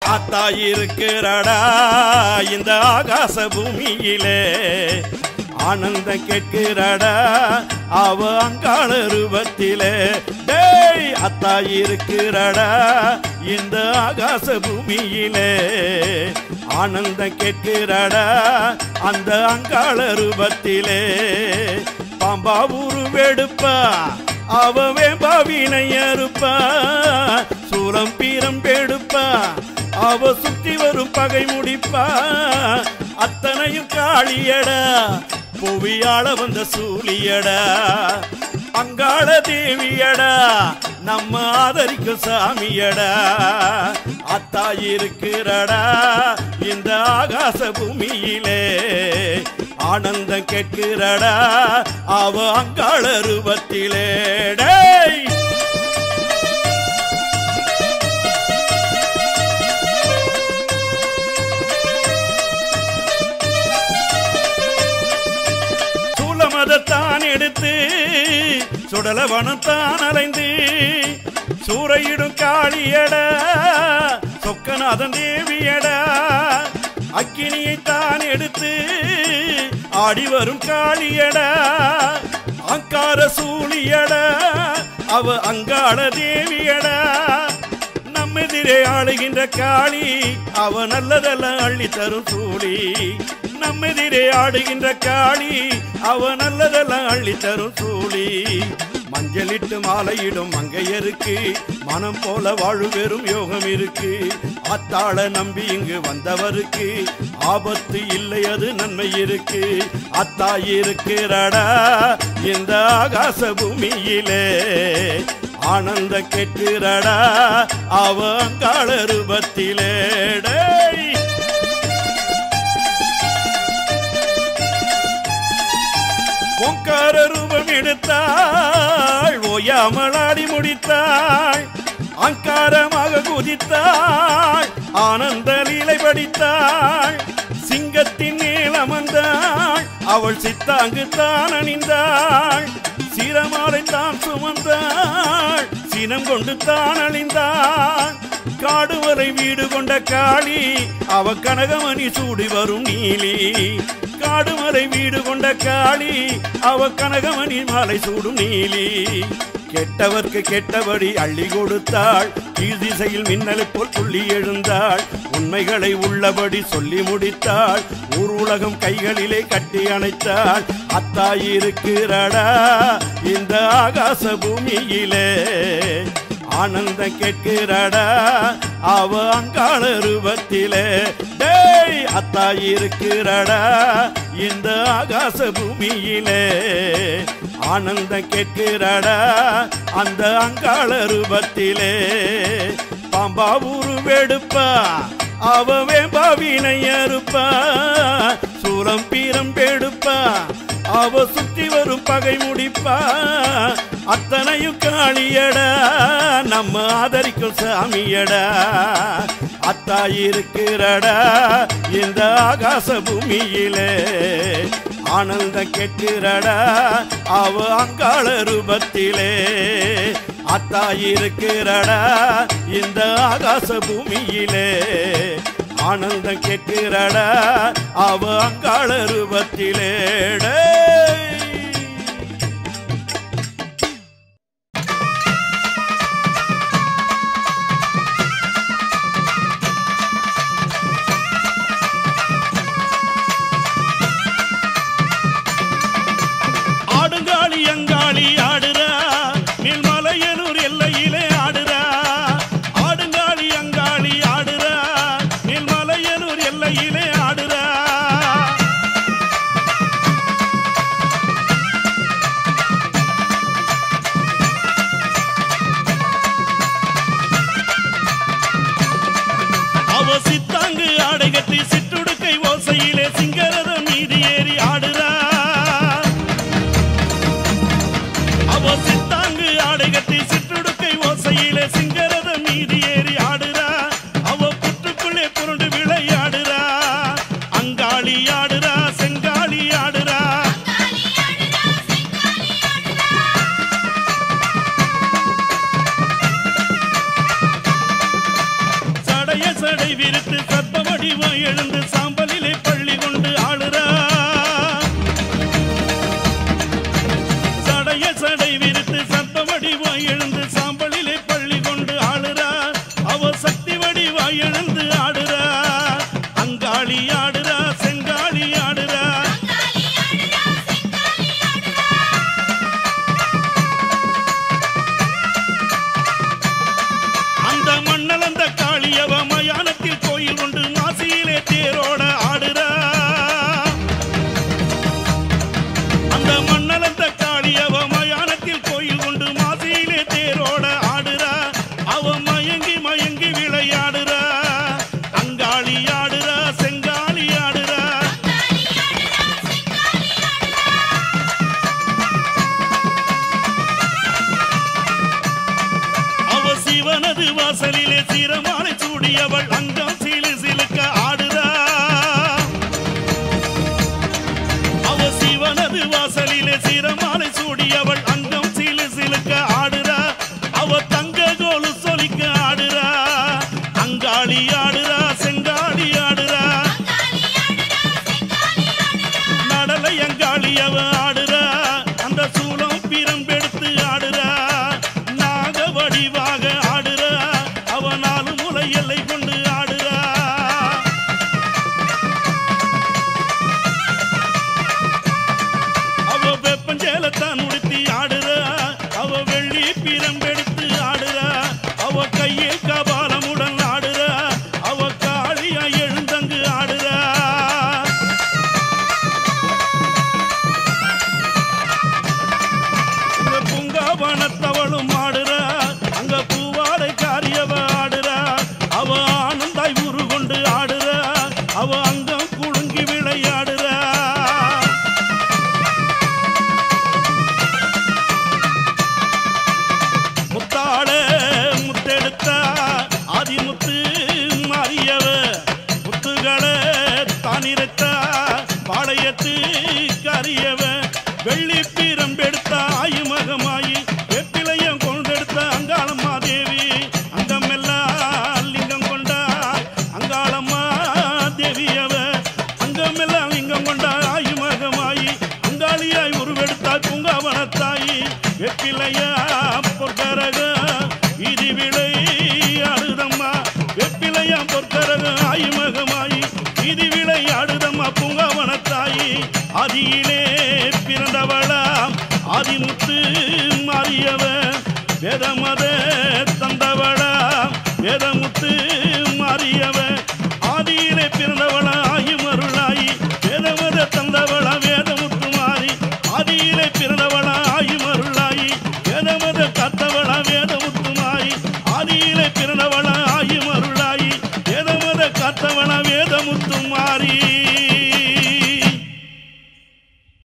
அத்தா இருக்கிறடா இந்த ஆகாச பூமியிலே ஆனந்தம் கேட்கிறடா அவ அங்காள ரூபத்திலே டேய் அத்தா இருக்கிறடா இந்த ஆகாச பூமியிலே ஆனந்தம் கேட்கிறடா அந்த அங்காள ரூபத்திலே பாம்பா உருவெடுப்பா அவ வேம்பாவினை அறுப்பா சூலம் பீரம் பெடுப்பா அவ சுத்தி வரும் பகை முடிப்பா அத்தனையும் காளியடா புவியாள வந்த சூழியடா அங்காள தேவியடா நம்ம ஆதரிக்கும் சாமியடா அத்தா இருக்கிறடா இந்த ஆகாச பூமியிலே ஆனந்தம் கேட்கிறடா அவ அங்காள ரூபத்திலே டேய் சூலமதத்தான் எடுத்து சுடலவனத்தான் அலைந்து சூறையிடும் காளியடா சொக்கநாதன் தேவியடா அக்கினியை தான் எடுத்து ஆடி வரும் காளியடா அங்கார சூழியடா அவ அங்காள தேவியடா நம்மெதிரே ஆளுகின்ற காளி அவ நல்லதெல்லாம் அள்ளி தரும் சூழி நம்மெதிரே ஆடுகின்ற காளி அவ நல்லதெல்லாம் அள்ளி தரும் சூழி மஞ்சளிட்டு மாலையிடும் மங்கையருக்கு மனம் போல வாழு வெறும் யோகம் இருக்கு அத்தாள நம்பி இங்கு வந்தவருக்கு ஆபத்து இல்லை அது நன்மை இருக்கு அத்தா இருக்கிறடா இந்த ஆகாச பூமியிலே ஆனந்த கேட்கிறடா அவ அங்காள ரூபத்திலே டேய் ஓங்கார ரூபம் எடுத்தாள் ஓயாமல் ஆடி முடித்தாள் அங்காரமாக குதித்தாள் ஆனந்த லீலை படித்தாள் சிங்கத்தின் மேல் அமர்ந்தாள் அவள் சித்தாங்கு தான் அணிந்தாள் சிரமாலை தான் சுமந்தாள் சினம் கொண்டு தான் அழிந்தாள் காடு வரை வீடு கொண்ட காளி அவ கனகமணி சூடி வரும் நீலி காடுமலை வீடு கொண்ட காளி அவ கனகமணி மாலை சூடும் நீலி கெட்டவர்க்கு கெட்டபடி அள்ளி கொடுத்தாள் கீழ் திசையில் மின்னலை போல் துள்ளி எழுந்தாள் உண்மைகளை உள்ளபடி சொல்லி முடித்தாள் ஊர் உலகம் கைகளிலே கட்டி அணைத்தாள் அத்தாய் இருக்கிறடா இந்த ஆகாச பூமியிலே ஆனந்தம் கேட்கிறடா அவ அங்காள ரூபத்திலே டேய் அத்தா இருக்கிறடா இந்த ஆகாச பூமியிலே ஆனந்தம் கேட்கிறடா அந்த அங்காள ரூபத்திலே பாம்பா உருவெடுப்பா அவ வேம்பாவினை அறுப்பா சூலம் பீரம் பெடுப்பா அவ சுத்தி வரும் பகை முடிப்பா அத்தனையும் காளியடா நம்ம ஆதரிக்கும் சாமியடா அத்தா இருக்கிறடா இந்த ஆகாச பூமியிலே ஆனந்தம் கெட்டுறடா அவ அங்காள ரூபத்திலே அத்தா இருக்கிறடா இந்த ஆகாச பூமியிலே ஆனந்தம் கெட்டுறடா அவ அங்காள ரூபத்திலே டேய். ஆடுங்காளி அங்காளி ஆடுறா மேல்மலையனூர் எல்லையிலே ஆடுறா ஆடுங்காளி அங்காளி ஆடுறா மேல்மலையனூர் எல்லையிலே ஆடுறா அவ சித்தாங்கு ஆடை கட்டி சிற்றுடுக்கை ஓசையிலே சிங்கரதம் மீது ஏறி ஆடுறா அவ சித்தாங்கு ஆடை கட்டி சிற்றுடுக்கை ஓசையிலே சிங்கரதம் மீது ஏறி ஆடுறா அவ புற்றுக்குள்ளே புரண்டு விளையாடுறா அங்காளி ஆடுறா செங்காளி ஆடுறா சடைய சடை சடை விரித்து சர்ப்ப வடிவம் எழுந்து சாம்பலிலே பள்ளி கொண்டு ஆளுறா சடைய சடை விரித்து சர்ப்ப வடிவம் எழுந்து சாம்பலிலே பள்ளி கொண்டு ஆளுறா அவ சக்தி வடிவம் எழுந்து ஆடுறா அங்காளி ஆடுறா செங்காளி ஆடுறா அந்த மண்ணலந்த காளியவ மயானத்தில் கோயில் கொண்டு மாசியிலே தேரோட ஆடுறா அந்த மண்ணலந்த காளியவ மயானத்தில் கோயில் கொண்டு மாசியிலே தேரோட ஆடுறா அவ மயங்கி மயங்கி விளையாடுறா அங்காளி ஆடுறா செங்காளி ஆடுறா அவ சிவனது வாசலிலே சிரமாலை சூடியவள் அங்கம் சிலு சிலுக்க ஆடுறா அவ சிவனது வாசலிலே சிரமாலை சூடியவள் அங்கம் சிலு சிலுக்க ஆடுறா அவ தங்க கோலு சொலிக்க ஆடுறா அங்காளி ஆடுறா செங்காளி ஆடுறா நடலை அங்காளி அவ ஆடுறா அந்த சூலம் பிரம்பெடுத்து ஆடுறா நாக வடிவாக ஆடுறா அவ நாலு முலை எல்லை கொண்டு ஆடுறா அவ வெப்பஞ்சேலத்தான் உடுத்தி ஆடுறா அவ வெள்ளி பிரம்பெடுத்து ஆடுறா அவ கையில் கபாலமுடன் ஆடுறா அவ காளியா எழுந்தங்கு ஆடுறா இந்த பூங்காவனத்தவளும் ஆடுறா அங்க பூவாடை காரியவ ஆடுறா அவ ஆனந்தாய் உரு கொண்டு ஆடுறா அவ அங்கம் குலுங்கி விளையாடுறா முத்தாட முத்தெடுத்தா ஆதிமுத்து மாறியவ முத்துகளை தானிரத்தா பாளையத்து கரியவ வெள்ளி பீரம்பெடுத்த ஆயுமகமாயி வெப்பிலையம் கொண்டெடுத்த அங்காளம்மா தேவி அங்கமெல்லாம் லிங்கம் கொண்டா அங்காளம்மா தேவியவ அங்கமெல்லாம் லிங்கம் கொண்டா ஆயுமகமாயி அங்காளியாய் உருவெடுத்தாய் பூங்காவனத்தாயி வெப்பிலையா பொற்கரக இது விளை ஆடுதம்மா வெப்பிலையா பொற்கரக ஆயுமகமாயி இது விளை ஆடுதம்மா பூங்காவனத்தாயி ஆதியிலே பிறந்தவளாம் ஆதிமுத்து மாறியவ வேதமத தந்தவளாம் வேதமுத்து மாறியவ ஆதியிலே பிறந்தவளா ஆயுமருளாயி வேதமத தந்தவளா வேதமுத்து மாறி ஆதியிலே பிறந்தவளா ஆயுமருளாயி வேதமத கத்தவளா வேதமுத்து மாறி ஆதியிலே பிறந்தவளா ஆயுமருளாயி வேதமத கத்தவளா